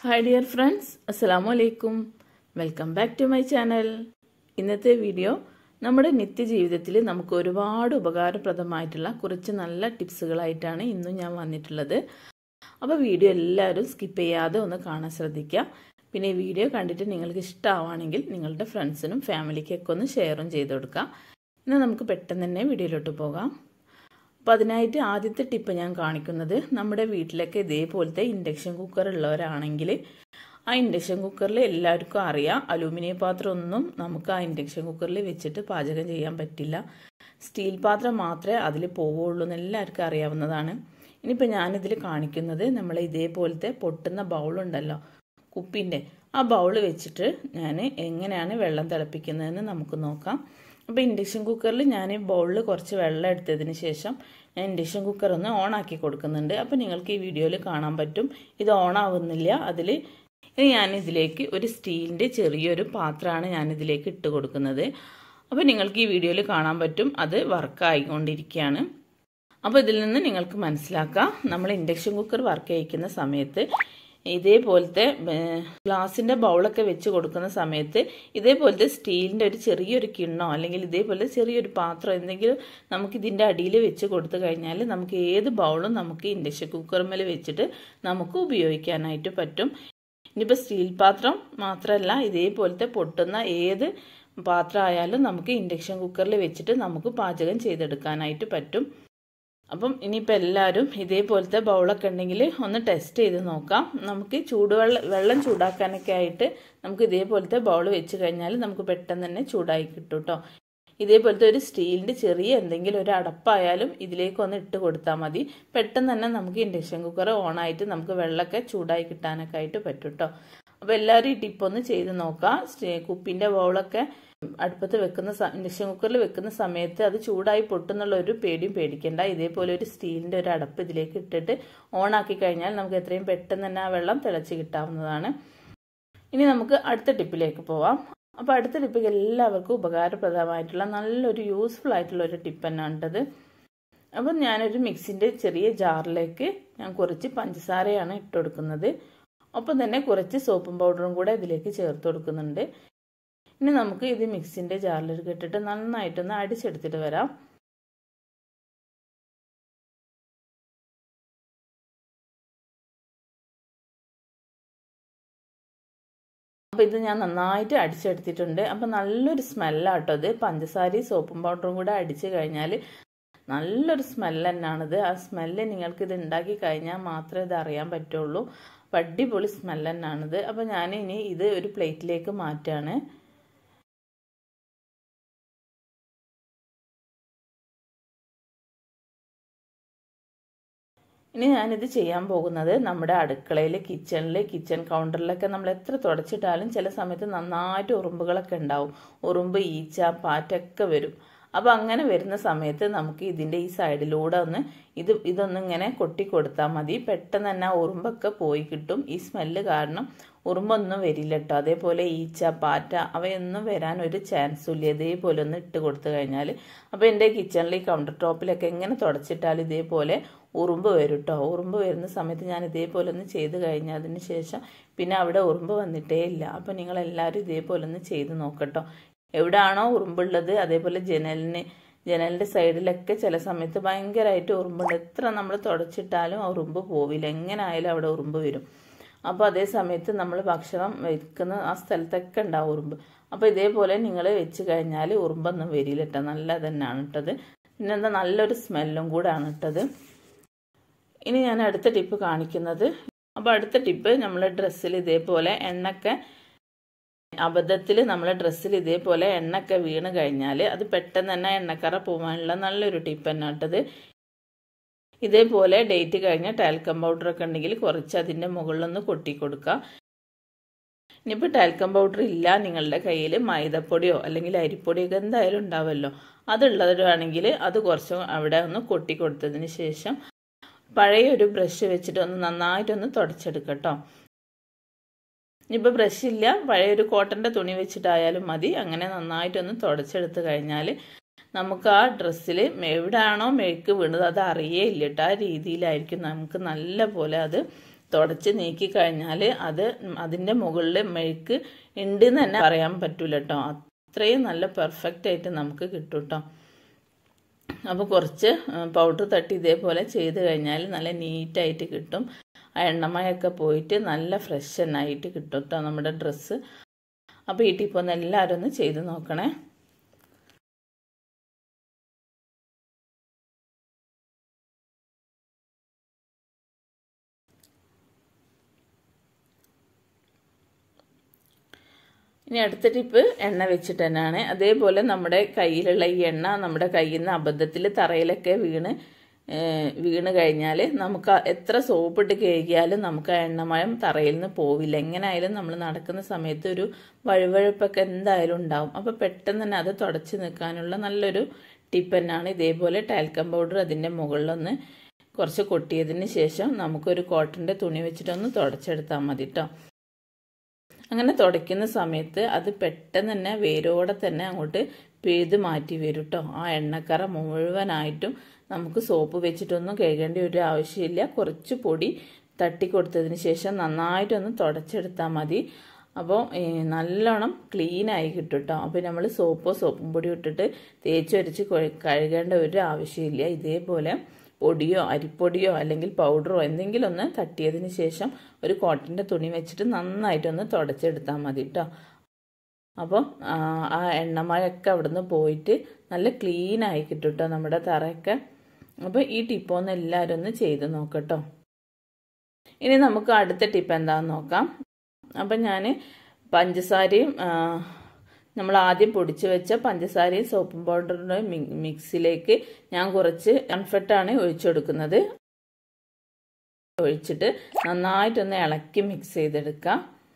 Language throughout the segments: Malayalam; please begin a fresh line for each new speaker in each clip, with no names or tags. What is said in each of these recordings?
ഹായ് ഡിയർ ഫ്രണ്ട്സ് അസ്സലാമു അലൈക്കും welcome back to my channel ഇന്നത്തെ വീഡിയോ നമ്മുടെ നിത്യജീവിതത്തിൽ നമുക്ക് ഒരുപാട് ഉപകാരപ്രദമായിട്ടുള്ള കുറച്ച് നല്ല ടിപ്സുകളായിട്ടാണ് ഇന്നും ഞാൻ വന്നിട്ടുള്ളത് അപ്പോൾ വീഡിയോ എല്ലാവരും സ്കിപ്പ് ചെയ്യാതെ ഒന്ന് കാണാൻ ശ്രദ്ധിക്കുക പിന്നെ ഈ വീഡിയോ കണ്ടിട്ട് നിങ്ങൾക്ക് ഇഷ്ടമാവുകയാണെങ്കിൽ നിങ്ങളുടെ ഫ്രണ്ട്സിനും ഫാമിലിക്കൊക്കെ ഒന്ന് ഷെയറും ചെയ്ത് കൊടുക്കുക എന്നാൽ നമുക്ക് പെട്ടെന്ന് തന്നെ വീഡിയോയിലോട്ട് പോകാം അപ്പോൾ അതിനായിട്ട് ആദ്യത്തെ ടിപ്പ് ഞാൻ കാണിക്കുന്നത് നമ്മുടെ വീട്ടിലൊക്കെ ഇതേപോലത്തെ ഇൻഡക്ഷൻ കുക്കർ ഉള്ളവരാണെങ്കിൽ ആ ഇൻഡക്ഷൻ കുക്കറിൽ എല്ലാവർക്കും അറിയാം അലൂമിനിയം പാത്രമൊന്നും നമുക്ക് ആ ഇൻഡക്ഷൻ കുക്കറിൽ വെച്ചിട്ട് പാചകം ചെയ്യാൻ പറ്റില്ല സ്റ്റീൽ പാത്രം മാത്രമേ അതിൽ പോവുള്ളൂ എന്ന് എല്ലാവർക്കും അറിയാവുന്നതാണ് ഇനിയിപ്പോൾ ഞാനിതിൽ കാണിക്കുന്നത് നമ്മൾ ഇതേപോലത്തെ പൊട്ടുന്ന ബൗളുണ്ടല്ലോ കുപ്പിൻ്റെ ആ ബൗൾ വെച്ചിട്ട് ഞാൻ എങ്ങനെയാണ് വെള്ളം തിളപ്പിക്കുന്നതെന്ന് നമുക്ക് നോക്കാം അപ്പോൾ ഇൻഡക്ഷൻ കുക്കറിൽ ഞാൻ ബൗളിൽ കുറച്ച് വെള്ളം എടുത്തതിന് ശേഷം ഞാൻ ഇൻഡക്ഷൻ കുക്കർ ഒന്ന് ഓൺ ആക്കി കൊടുക്കുന്നുണ്ട് അപ്പോൾ നിങ്ങൾക്ക് ഈ വീഡിയോയിൽ കാണാൻ പറ്റും ഇത് ഓൺ ആവുന്നില്ല അതിൽ ഇനി ഞാൻ ഇതിലേക്ക് ഒരു സ്റ്റീലിൻ്റെ ചെറിയൊരു പാത്രമാണ് ഞാൻ ഇതിലേക്ക് ഇട്ട് കൊടുക്കുന്നത് അപ്പോൾ നിങ്ങൾക്ക് ഈ വീഡിയോയിൽ കാണാൻ പറ്റും അത് വർക്കായിക്കൊണ്ടിരിക്കുകയാണ് അപ്പോൾ ഇതിൽ നിന്ന് നിങ്ങൾക്ക് മനസ്സിലാക്കാം നമ്മൾ ഇൻഡക്ഷൻ കുക്കർ വർക്ക് ചെയ്യിക്കുന്ന സമയത്ത് ഇതേപോലത്തെ ഗ്ലാസിൻ്റെ ബൗളൊക്കെ വെച്ച് കൊടുക്കുന്ന സമയത്ത് ഇതേപോലത്തെ സ്റ്റീലിൻ്റെ ഒരു ചെറിയൊരു കിണ്ണോ അല്ലെങ്കിൽ ഇതേപോലെ ചെറിയൊരു പാത്രം എന്തെങ്കിലും നമുക്ക് ഇതിൻ്റെ അടിയിൽ വെച്ച് കൊടുത്തു കഴിഞ്ഞാൽ നമുക്ക് ഏത് ബൗളും നമുക്ക് ഇൻഡക്ഷൻ കുക്കർമേൽ വെച്ചിട്ട് നമുക്ക് ഉപയോഗിക്കാനായിട്ട് പറ്റും ഇനിയിപ്പോൾ സ്റ്റീൽ പാത്രം മാത്രമല്ല ഇതേപോലത്തെ പൊട്ടുന്ന ഏത് പാത്രമായാലും നമുക്ക് ഇൻഡക്ഷൻ കുക്കറിൽ വെച്ചിട്ട് നമുക്ക് പാചകം ചെയ്തെടുക്കാനായിട്ട് പറ്റും അപ്പം ഇനിയിപ്പോൾ എല്ലാവരും ഇതേപോലത്തെ ബൗളൊക്കെ ഉണ്ടെങ്കിൽ ഒന്ന് ടെസ്റ്റ് ചെയ്ത് നോക്കാം നമുക്ക് ചൂടുവെള്ളം വെള്ളം ചൂടാക്കാനൊക്കെ ആയിട്ട് നമുക്ക് ഇതേപോലത്തെ ബൗൾ വെച്ച് കഴിഞ്ഞാൽ നമുക്ക് പെട്ടെന്ന് തന്നെ ചൂടായി കിട്ടും കേട്ടോ ഇതേപോലത്തെ ഒരു സ്റ്റീലിൻ്റെ ചെറിയ എന്തെങ്കിലും ഒരു അടപ്പായാലും ഇതിലേക്ക് ഒന്ന് ഇട്ട് കൊടുത്താൽ മതി പെട്ടെന്ന് തന്നെ നമുക്ക് ഇൻഡക്ഷൻ കുക്കർ ഓണായിട്ട് നമുക്ക് വെള്ളമൊക്കെ ചൂടായി കിട്ടാനൊക്കെ ആയിട്ട് പറ്റും കേട്ടോ അപ്പോൾ എല്ലാവരും ഈ ടിപ്പൊന്ന് ചെയ്ത് നോക്കാം കുപ്പിൻ്റെ ബൗളൊക്കെ അടുപ്പത്ത് വെക്കുന്ന ഇൻഡക്ഷൻ കുക്കറിൽ വെക്കുന്ന സമയത്ത് അത് ചൂടായി പൊട്ടുന്നുള്ള ഒരു പേടിയും പേടിക്കേണ്ട ഇതേപോലെ ഒരു സ്റ്റീലിൻ്റെ ഒരു അടപ്പ് ഇതിലേക്ക് ഇട്ടിട്ട് ഓണാക്കി കഴിഞ്ഞാൽ നമുക്ക് എത്രയും പെട്ടെന്ന് തന്നെ ആ വെള്ളം തിളച്ച് കിട്ടാവുന്നതാണ് ഇനി നമുക്ക് അടുത്ത ടിപ്പിലേക്ക് പോവാം അപ്പോൾ അടുത്ത ടിപ്പ് എല്ലാവർക്കും ഉപകാരപ്രദമായിട്ടുള്ള നല്ലൊരു യൂസ്ഫുൾ ആയിട്ടുള്ള ഒരു ടിപ്പ് തന്നെയാണിട്ടത് അപ്പം ഞാനൊരു മിക്സിൻ്റെ ചെറിയ ജാറിലേക്ക് ഞാൻ കുറച്ച് പഞ്ചസാരയാണ് ഇട്ട് കൊടുക്കുന്നത് ഒപ്പം തന്നെ കുറച്ച് സോപ്പും പൗഡറും കൂടെ ഇതിലേക്ക് ചേർത്ത് കൊടുക്കുന്നുണ്ട് ഇനി നമുക്ക് ഇത് മിക്സിൻ്റെ ജാറിലേക്ക് ഇട്ടിട്ട് നന്നായിട്ടൊന്ന് അടിച്ചെടുത്തിട്ട് വരാം അപ്പോൾ ഇത് ഞാൻ നന്നായിട്ട് അടിച്ചെടുത്തിട്ടുണ്ട് അപ്പോൾ നല്ലൊരു സ്മെല്ലാട്ടോ ഇത് പഞ്ചസാരയും സോപ്പും പൗഡറും കൂടെ അടിച്ചു കഴിഞ്ഞാൽ നല്ലൊരു സ്മെല്ല് തന്നെയാണിത് ആ സ്മെല്ല് നിങ്ങൾക്ക് ഇത് ഉണ്ടാക്കി കഴിഞ്ഞാൽ മാത്രമേ ഇത് അറിയാൻ പറ്റുള്ളൂ അപ്പം അടിപൊളി സ്മെല്ല് തന്നെയാണിത് അപ്പോൾ ഞാൻ ഇനി ഇത് ഒരു പ്ലേറ്റിലേക്ക് മാറ്റാണ് ഇനി ഞാനിത് ചെയ്യാൻ പോകുന്നത് നമ്മുടെ അടുക്കളയിൽ കിച്ചണിൽ കിച്ചൺ കൗണ്ടറിലൊക്കെ നമ്മൾ എത്ര തുടച്ചിട്ടാലും ചില സമയത്ത് നന്നായിട്ട് ഉറുമ്പുകളൊക്കെ ഉണ്ടാവും ഉറുമ്പ് ഈച്ച പാറ്റൊക്കെ വരും അപ്പോൾ അങ്ങനെ വരുന്ന സമയത്ത് നമുക്ക് ഇതിൻ്റെ ഈ സൈഡിലൂടെ ഒന്ന് ഇത് ഇതൊന്നും ഇങ്ങനെ കൊട്ടി കൊടുത്താൽ മതി പെട്ടെന്ന് തന്നെ ആ ഉറുമ്പൊക്കെ പോയി കിട്ടും ഈ സ്മെല്ല് കാരണം ഉറുമ്പൊന്നും വരില്ല കേട്ടോ അതേപോലെ ഈച്ച പാറ്റ അവയൊന്നും വരാൻ ഒരു ചാൻസും ഇല്ല ഇതേപോലെ ഒന്ന് ഇട്ട് കൊടുത്തു കഴിഞ്ഞാൽ അപ്പോൾ എൻ്റെ കിച്ചണിൽ ഈ കൗണ്ടർ ടോപ്പിലൊക്കെ എങ്ങനെ തുടച്ചിട്ടാലും ഇതേപോലെ ഉറുമ്പ് വരും കേട്ടോ ഉറുമ്പ് വരുന്ന സമയത്ത് ഞാൻ ഇതേപോലെ ഒന്ന് ചെയ്ത് കഴിഞ്ഞതിന് ശേഷം പിന്നെ അവിടെ ഉറുമ്പ് വന്നിട്ടേ ഇല്ല അപ്പോൾ നിങ്ങളെല്ലാവരും ഇതേപോലെ ഒന്ന് ചെയ്ത് നോക്കട്ടോ എവിടെയാണോ ഉറുമ്പുള്ളത് അതേപോലെ ജനലിന് ജനലിൻ്റെ സൈഡിലൊക്കെ ചില സമയത്ത് ഭയങ്കരമായിട്ട് ഉറുമ്പുണ്ട് എത്ര നമ്മൾ തുടച്ചിട്ടാലും ആ ഉറുമ്പ് പോവില്ല എങ്ങനെ ആയാലും അവിടെ ഉറുമ്പ് വരും അപ്പോൾ അതേ സമയത്ത് നമ്മൾ ഭക്ഷണം വെക്കുന്ന ആ സ്ഥലത്തൊക്കെ ഉണ്ടാവും ഉറുമ്പ് അപ്പോൾ ഇതേപോലെ നിങ്ങൾ വെച്ച് കഴിഞ്ഞാൽ ഉറുമ്പൊന്നും വരില്ല കേട്ടോ നല്ല തന്നെയാണ് ഇട്ടത് പിന്നെ എന്താ നല്ലൊരു സ്മെല്ലും കൂടാണ് ഇട്ടത് ഇനി ഞാൻ അടുത്ത ടിപ്പ് കാണിക്കുന്നത് അപ്പോൾ അടുത്ത ടിപ്പ് നമ്മൾ ഡ്രസ്സിൽ ഇതേപോലെ എണ്ണൊക്കെ അബദ്ധത്തിൽ നമ്മളെ ഡ്രസ്സിൽ ഇതേപോലെ എണ്ണൊക്കെ വീണ് കഴിഞ്ഞാൽ അത് പെട്ടെന്ന് തന്നെ എണ്ണക്കറ പോകാനുള്ള നല്ലൊരു ടിപ്പ് തന്നെ കേട്ടത് ഇതേപോലെ ഡേറ്റ് കഴിഞ്ഞ ടാൽക്കം പൗഡറൊക്കെ ഉണ്ടെങ്കിൽ കുറച്ച് അതിൻ്റെ മുകളിലൊന്ന് കൊട്ടി കൊടുക്കുക ഇനിയിപ്പോൾ ടാൽക്കം പൗഡർ ഇല്ല നിങ്ങളുടെ കയ്യിൽ മൈദപ്പൊടിയോ അല്ലെങ്കിൽ അരിപ്പൊടിയൊക്കെ എന്തായാലും ഉണ്ടാവുമല്ലോ അതുള്ളവരാണെങ്കിൽ അത് കുറച്ച് അവിടെ ഒന്ന് കൊട്ടി കൊടുത്തതിന് ശേഷം പഴയ ഒരു ബ്രഷ് വെച്ചിട്ട് ഒന്ന് നന്നായിട്ടൊന്ന് തുടച്ചെടുക്കട്ടോ ഇനിയിപ്പോൾ ബ്രഷ് ഇല്ല പഴയ ഒരു കോട്ടൻ്റെ തുണി വെച്ചിട്ടായാലും മതി അങ്ങനെ നന്നായിട്ടൊന്ന് തുടച്ചെടുത്ത് കഴിഞ്ഞാൽ നമുക്ക് ആ ഡ്രസ്സിൽ എവിടെയാണോ മെഴുക്ക് വീണത് അത് അറിയേ ഇല്ല കേട്ടോ ആ രീതിയിലായിരിക്കും നമുക്ക് നല്ല പോലെ അത് തുടച്ച് നീക്കി കഴിഞ്ഞാൽ അത് അതിൻ്റെ മുകളിൽ മെഴുക്ക് ഉണ്ട് എന്ന് തന്നെ പറയാൻ പറ്റൂല കേട്ടോ അത്രയും നല്ല പെർഫെക്റ്റ് ആയിട്ട് നമുക്ക് കിട്ടും കേട്ടോ അപ്പോൾ കുറച്ച് പൗഡർ തട്ടി ഇതേപോലെ ചെയ്ത് കഴിഞ്ഞാൽ നല്ല നീറ്റായിട്ട് കിട്ടും ആ എണ്ണമയൊക്കെ പോയിട്ട് നല്ല ഫ്രഷ് എന്നായിട്ട് കിട്ടും കേട്ടോ നമ്മുടെ ഡ്രസ്സ് അപ്പോൾ ഈ ടിപ്പ് ഒന്ന് എല്ലാവരും ഒന്ന് ചെയ്ത് നോക്കണേ ഇനി അടുത്ത ടിപ്പ് എണ്ണ വെച്ചിട്ട് തന്നെയാണ് അതേപോലെ നമ്മുടെ കയ്യിലുള്ള ഈ എണ്ണ നമ്മുടെ കയ്യിൽ നിന്ന് അബദ്ധത്തിൽ തറയിലൊക്കെ വീണ് വീണ് കഴിഞ്ഞാൽ നമുക്ക് എത്ര സോപ്പിട്ട് കഴുകിയാലും നമുക്ക് ആ എണ്ണമയം തറയിൽ നിന്ന് പോവില്ല എങ്ങനെയായാലും നമ്മൾ നടക്കുന്ന സമയത്ത് ഒരു വഴുവഴുപ്പൊക്കെ എന്തായാലും ഉണ്ടാവും അപ്പോൾ പെട്ടെന്ന് തന്നെ അത് തുടച്ച് നിൽക്കാനുള്ള നല്ലൊരു ടിപ്പ് തന്നെയാണ് ഇതേപോലെ ടാൽക്കം പൗഡർ അതിൻ്റെ മുകളിലൊന്ന് കുറച്ച് കൊട്ടിയതിന് ശേഷം നമുക്കൊരു കോട്ടൻ്റെ തുണി വെച്ചിട്ടൊന്ന് തുടച്ചെടുത്താൽ മതി കേട്ടോ അങ്ങനെ തുടയ്ക്കുന്ന സമയത്ത് അത് പെട്ടെന്ന് തന്നെ വേരോടെ തന്നെ അങ്ങോട്ട് പിഴുത് മാറ്റി വരും കേട്ടോ ആ എണ്ണക്കറ മുഴുവനായിട്ടും നമുക്ക് സോപ്പ് വെച്ചിട്ടൊന്നും കഴുകേണ്ട ഒരു ആവശ്യമില്ല കുറച്ച് പൊടി തട്ടി കൊടുത്തതിന് ശേഷം നന്നായിട്ടൊന്ന് തുടച്ചെടുത്താൽ മതി അപ്പോൾ നല്ലോണം ക്ലീനായി കിട്ടും കേട്ടോ അപ്പോൾ നമ്മൾ സോപ്പോ സോപ്പും പൊടി ഇട്ടിട്ട് തേച്ചൊരച്ച് കഴുകേണ്ട ഒരു ആവശ്യമില്ല ഇതേപോലെ പൊടിയോ അരിപ്പൊടിയോ അല്ലെങ്കിൽ പൗഡറോ എന്തെങ്കിലും ഒന്ന് തട്ടിയതിന് ശേഷം ഒരു കോട്ടൻ്റെ തുണി വെച്ചിട്ട് നന്നായിട്ടൊന്ന് തുടച്ചെടുത്താൽ മതി കേട്ടോ അപ്പോൾ ആ എണ്ണമയൊക്കെ അവിടുന്ന് പോയിട്ട് നല്ല ക്ലീനായി കിട്ടും കേട്ടോ നമ്മുടെ തറയൊക്കെ അപ്പോൾ ഈ ടിപ്പ് ഒന്ന് എല്ലാവരും ഒന്ന് ചെയ്ത് നോക്കട്ടോ ഇനി നമുക്ക് അടുത്ത ടിപ്പ് എന്താണെന്ന് നോക്കാം അപ്പം ഞാൻ പഞ്ചസാരയും നമ്മൾ ആദ്യം പൊടിച്ചു വെച്ച പഞ്ചസാരയും സോപ്പും പൗഡറിൻ്റെ മിക്സിലേക്ക് ഞാൻ കുറച്ച് കൺഫെട്ടാണ് ഒഴിച്ചു കൊടുക്കുന്നത് ഒഴിച്ചിട്ട് നന്നായിട്ടൊന്ന് ഇളക്കി മിക്സ് ചെയ്തെടുക്കാം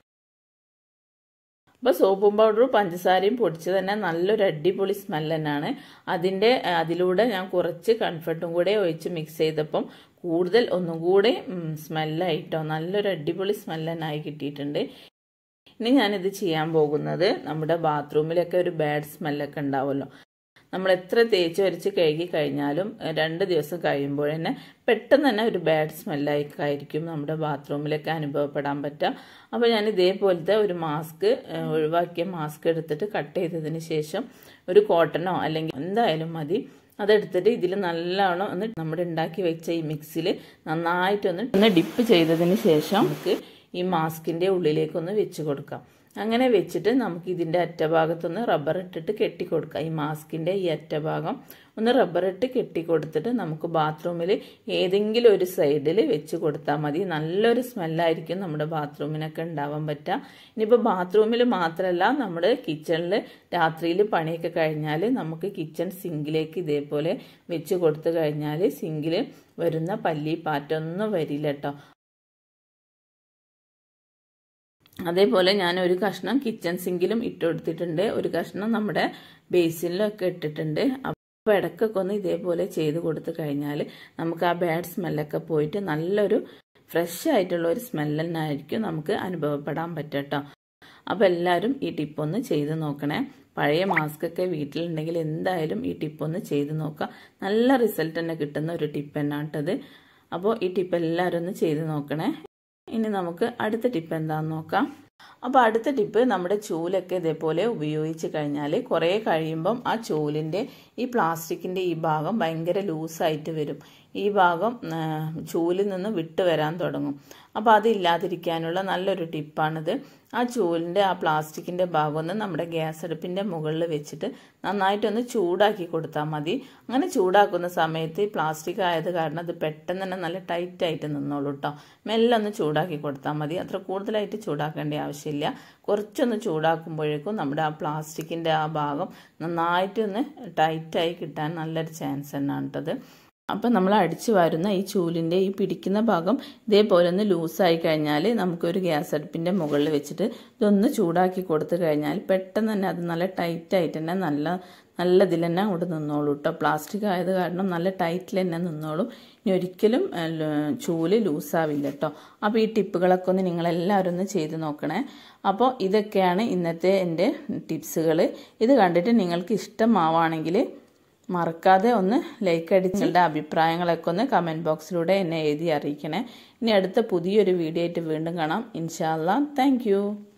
അപ്പോൾ സോപ്പും പൗഡറും പഞ്ചസാരയും പൊടിച്ച് തന്നെ നല്ലൊരു അടിപൊളി സ്മെൽ തന്നെയാണ് അതിൻ്റെ അതിലൂടെ ഞാൻ കുറച്ച് കൺഫർട്ടും കൂടെ ഒഴിച്ച് മിക്സ് ചെയ്തപ്പം കൂടുതൽ ഒന്നും കൂടെ സ്മെല്ലായിട്ടോ നല്ലൊരു അടിപൊളി സ്മെൽ തന്നെ ആയി കിട്ടിയിട്ടുണ്ട് ഇനി ഞാനിത് ചെയ്യാൻ പോകുന്നത് നമ്മുടെ ബാത്റൂമിലൊക്കെ ഒരു ബാഡ് സ്മെല്ലൊക്കെ ഉണ്ടാവുമല്ലോ നമ്മൾ എത്ര തേച്ച് വരച്ച് കഴുകി കഴിഞ്ഞാലും രണ്ട് ദിവസം കഴിയുമ്പോൾ തന്നെ പെട്ടെന്ന് തന്നെ ഒരു ബാഡ് സ്മെല്ലായിരിക്കും നമ്മുടെ ബാത്റൂമിലൊക്കെ അനുഭവപ്പെടാൻ പറ്റുക അപ്പോൾ ഞാൻ ഇതേപോലത്തെ ഒരു മാസ്ക് ഒഴിവാക്കിയ മാസ്ക് എടുത്തിട്ട് കട്ട് ചെയ്തതിന് ശേഷം ഒരു കോട്ടനോ അല്ലെങ്കിൽ എന്തായാലും മതി അതെടുത്തിട്ട് ഇതിൽ നല്ലോണം ഒന്ന് നമ്മുടെ ഉണ്ടാക്കി വെച്ച ഈ മിക്സിൽ നന്നായിട്ടൊന്ന് ഒന്ന് ഡിപ്പ് ചെയ്തതിന് ശേഷം നമുക്ക് ഈ മാസ്കിൻ്റെ ഉള്ളിലേക്കൊന്ന് വെച്ച് കൊടുക്കാം അങ്ങനെ വെച്ചിട്ട് നമുക്ക് ഇതിൻ്റെ അറ്റഭാഗത്തൊന്ന് റബ്ബർ ഇട്ടിട്ട് കെട്ടി കൊടുക്കാം ഈ മാസ്കിൻ്റെ ഈ അറ്റഭാഗം ഒന്ന് റബ്ബർ ഇട്ട് കെട്ടി കൊടുത്തിട്ട് നമുക്ക് ബാത്റൂമിൽ ഏതെങ്കിലും ഒരു സൈഡിൽ വെച്ച് കൊടുത്താൽ മതി നല്ലൊരു സ്മെല്ലായിരിക്കും നമ്മുടെ ബാത്റൂമിനൊക്കെ ഉണ്ടാവാൻ പറ്റുക ഇനിയിപ്പോൾ ബാത്റൂമിൽ മാത്രമല്ല നമ്മുടെ കിച്ചണിൽ രാത്രിയിൽ പണിയൊക്കെ കഴിഞ്ഞാൽ നമുക്ക് കിച്ചൺ സിങ്കിലേക്ക് ഇതേപോലെ വെച്ച് കൊടുത്തു കഴിഞ്ഞാൽ സിങ്കിൽ വരുന്ന പല്ലി പാറ്റൊന്നും വരില്ല കേട്ടോ അതേപോലെ ഞാൻ ഒരു കഷ്ണം കിച്ചൺ സിങ്കിലും ഇട്ട് കൊടുത്തിട്ടുണ്ട് ഒരു കഷ്ണം നമ്മുടെ ബേസിനിലൊക്കെ ഇട്ടിട്ടുണ്ട് അപ്പോൾ ഇടയ്ക്കൊക്കെ ഒന്ന് ഇതേപോലെ ചെയ്ത് കൊടുത്തു കഴിഞ്ഞാൽ നമുക്ക് ആ ബാഡ് സ്മെല്ലൊക്കെ പോയിട്ട് നല്ലൊരു ഫ്രഷ് ആയിട്ടുള്ള ഒരു സ്മെല്ല് തന്നെ ആയിരിക്കും നമുക്ക് അനുഭവപ്പെടാൻ പറ്റട്ടോ അപ്പോൾ എല്ലാവരും ഈ ടിപ്പ് ഒന്ന് ചെയ്ത് നോക്കണേ പഴയ മാസ്ക് ഒക്കെ വീട്ടിലുണ്ടെങ്കിൽ എന്തായാലും ഈ ടിപ്പ് ഒന്ന് ചെയ്ത് നോക്കുക നല്ല റിസൾട്ട് തന്നെ കിട്ടുന്ന ഒരു ടിപ്പ് തന്നെയാണ് കേട്ടത് അപ്പോൾ ഈ ടിപ്പ് എല്ലാവരും ഒന്ന് ചെയ്ത് നോക്കണേ ഇനി നമുക്ക് അടുത്ത ടിപ്പ് എന്താണെന്ന് നോക്കാം അപ്പോൾ അടുത്ത ടിപ്പ് നമ്മുടെ ചൂലൊക്കെ ഇതേപോലെ ഉപയോഗിച്ച് കഴിഞ്ഞാൽ കുറേ കഴിയുമ്പം ആ ചൂലിൻ്റെ ഈ പ്ലാസ്റ്റിക്കിൻ്റെ ഈ ഭാഗം ഭയങ്കര ലൂസായിട്ട് വരും ഈ ഭാഗം ചൂലിൽ നിന്ന് വിട്ട് വരാൻ തുടങ്ങും അപ്പോൾ അതില്ലാതിരിക്കാനുള്ള നല്ലൊരു ടിപ്പാണിത് ആ ചൂലിൻ്റെ ആ പ്ലാസ്റ്റിക്കിൻ്റെ ഭാഗം ഒന്ന് നമ്മുടെ ഗ്യാസ് അടുപ്പിൻ്റെ മുകളിൽ വെച്ചിട്ട് നന്നായിട്ടൊന്ന് ചൂടാക്കി കൊടുത്താൽ മതി അങ്ങനെ ചൂടാക്കുന്ന സമയത്ത് ഈ പ്ലാസ്റ്റിക് ആയത് കാരണം അത് പെട്ടെന്ന് തന്നെ നല്ല ടൈറ്റായിട്ട് നിന്നോളൂ കേട്ടോ മെല്ലെ ഒന്ന് ചൂടാക്കി കൊടുത്താൽ മതി അത്ര കൂടുതലായിട്ട് ചൂടാക്കേണ്ട ആവശ്യമില്ല കുറച്ചൊന്ന് ചൂടാക്കുമ്പോഴേക്കും നമ്മുടെ ആ പ്ലാസ്റ്റിക്കിൻ്റെ ആ ഭാഗം നന്നായിട്ടൊന്ന് ടൈറ്റായി കിട്ടാൻ നല്ലൊരു ചാൻസ് തന്നെയാണ് കേട്ടത് അപ്പം നമ്മൾ അടിച്ചു വരുന്ന ഈ ചൂലിൻ്റെ ഈ പിടിക്കുന്ന ഭാഗം ഇതേപോലെ ഒന്ന് ലൂസായി കഴിഞ്ഞാൽ നമുക്കൊരു ഗ്യാസ് അടുപ്പിൻ്റെ മുകളിൽ വെച്ചിട്ട് ഇതൊന്ന് ചൂടാക്കി കൊടുത്തു കഴിഞ്ഞാൽ പെട്ടെന്ന് തന്നെ അത് നല്ല ടൈറ്റായിട്ട് തന്നെ നല്ല നല്ല ഇതിൽ തന്നെ അങ്ങോട്ട് നിന്നോളൂ കേട്ടോ പ്ലാസ്റ്റിക് ആയത് കാരണം നല്ല ടൈറ്റിൽ തന്നെ നിന്നോളും ഇനി ഒരിക്കലും ചൂല് ലൂസാവില്ല കേട്ടോ അപ്പോൾ ഈ ടിപ്പുകളൊക്കെ ഒന്ന് നിങ്ങളെല്ലാവരും ഒന്ന് ചെയ്ത് നോക്കണേ അപ്പോൾ ഇതൊക്കെയാണ് ഇന്നത്തെ എൻ്റെ ടിപ്സുകൾ ഇത് കണ്ടിട്ട് നിങ്ങൾക്ക് ഇഷ്ടമാവാണെങ്കിൽ മറക്കാതെ ഒന്ന് ലൈക്ക് അടിച്ച് നിങ്ങളുടെ അഭിപ്രായങ്ങളൊക്കെ ഒന്ന് കമൻറ്റ് ബോക്സിലൂടെ എന്നെ എഴുതി അറിയിക്കണേ ഇനി അടുത്ത പുതിയൊരു വീഡിയോ ആയിട്ട് വീണ്ടും കാണാം ഇൻഷാല്ല താങ്ക്